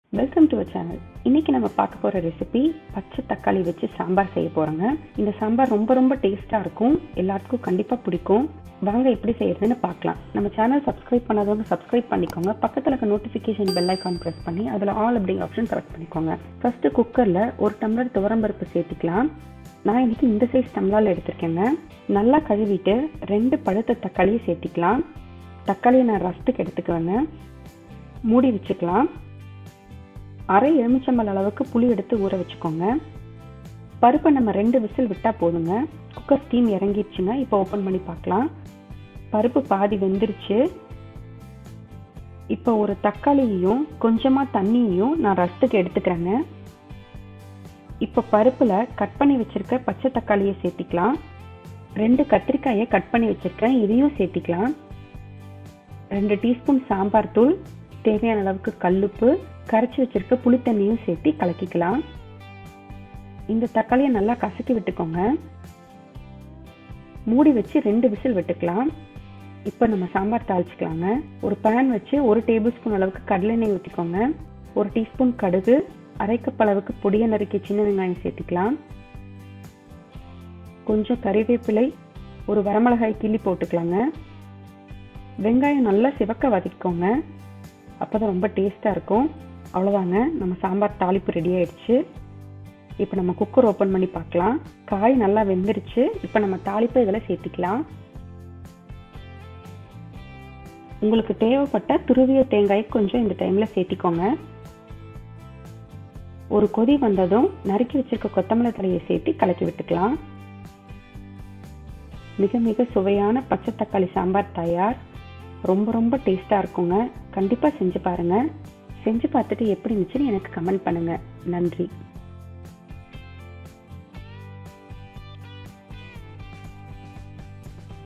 welcome to channel இன்னைக்கு நம்ம பார்க்க போற ரெசிபி பச்சை தக்காளி வச்சு சாம்பார் செய்ய போறோங்க இந்த சாம்பார் ரொம்ப ரொம்ப டேஸ்டா இருக்கும் எல்லாத்துக்கும் கண்டிப்பா பிடிக்கும் வாங்க எப்படி செய்யறதுன்னு பார்க்கலாம் நம்ம சேனல் சப்ஸ்கிரைப் பண்ணாதவங்க சப்ஸ்கிரைப் பண்ணிக்கோங்க பக்கத்துல இருக்க நோட்டிஃபிகேஷன் பெல் ஐக்கான் பிரஸ் பண்ணி அதுல ஆல் அப்படிங்கிற ஆப்ஷன் செலக்ட் பண்ணிக்கோங்க ஃபர்ஸ்ட் குக்கர்ல ஒரு டம்ளர் துவரம்பருப்பு சேர்த்துக்கலாம் நான் இன்னைக்கு இந்த சைஸ் டம்ளர்ல எடுத்திருக்கேங்க நல்லா கழுவிட்டு ரெண்டு பழுத்த தக்காளியை சேர்த்திக்கலாம் தக்காளியை நான் ரஸ்ட்டுக்கு எடுத்துக்குவேங்க மூடி வச்சுக்கலாம் அரை எலுமிச்சம்பழ அளவுக்கு புளி எடுத்து ஊற வச்சுக்கோங்க பருப்பை நம்ம ரெண்டு விசில் விட்டா போதுங்க குக்கர் ஸ்டீம் இறங்கிடுச்சுங்க இப்போ ஓப்பன் பண்ணி பார்க்கலாம் பருப்பு பாதி வெந்துருச்சு இப்போ ஒரு தக்காளியையும் கொஞ்சமா தண்ணியையும் நான் ரசத்துக்கு எடுத்துக்கிறேங்க இப்போ பருப்புல கட் பண்ணி வச்சிருக்க பச்சை தக்காளியை சேர்த்திக்கலாம் ரெண்டு கத்திரிக்காயை கட் பண்ணி வச்சிருக்கேன் இதையும் சேர்த்திக்கலாம் ரெண்டு டீஸ்பூன் சாம்பார் தூள் தேவையான அளவுக்கு கல்லுப்பு கரைச்சி வச்சிருக்க புளித்தண்ணியும் சேர்த்து கலக்கிக்கலாம் இந்த தக்காளியை நல்லா கசக்கி விட்டுக்கோங்க மூடி வச்சு ரெண்டு விசில் விட்டுக்கலாம் இப்போ நம்ம சாம்பார் தாளிச்சுக்கலாங்க ஒரு பேன் வச்சு ஒரு டேபிள் ஸ்பூன் அளவுக்கு கடலெண்ணெய் ஊற்றிக்கோங்க ஒரு டீஸ்பூன் கடுகு அரை கப் அளவுக்கு பொடிய நறுக்கி சின்ன வெங்காயம் சேர்த்துக்கலாம் கொஞ்சம் கறிவேப்பிலை ஒரு வரமிளகாய் கிள்ளி போட்டுக்கலாங்க வெங்காயம் நல்லா சிவக்க வதக்கிக்கோங்க அப்போதான் ரொம்ப டேஸ்ட்டாக இருக்கும் அவ்வளோதாங்க நம்ம சாம்பார் தாளிப்பு ரெடி ஆயிடுச்சு இப்போ நம்ம குக்கர் ஓப்பன் பண்ணி பார்க்கலாம் காய் நல்லா வெந்துருச்சு இப்போ நம்ம தாளிப்பை இதில் சேர்த்திக்கலாம் உங்களுக்கு தேவைப்பட்ட துருவிய தேங்காய் கொஞ்சம் இந்த டைமில் சேர்த்திக்கோங்க ஒரு கொதி வந்ததும் நறுக்கி வச்சிருக்க கொத்தமல்லி தலையை சேர்த்து கலக்கி விட்டுக்கலாம் மிக மிக சுவையான பச்சை தக்காளி சாம்பார் தயார் ரொம்ப ரொம்ப டேஸ்ட்டாக இருக்குங்க கண்டிப்பாக செஞ்சு பாருங்கள் செஞ்சு பார்த்துட்டு எப்படி இருந்துச்சுன்னு எனக்கு கமெண்ட் பண்ணுங்கள் நன்றி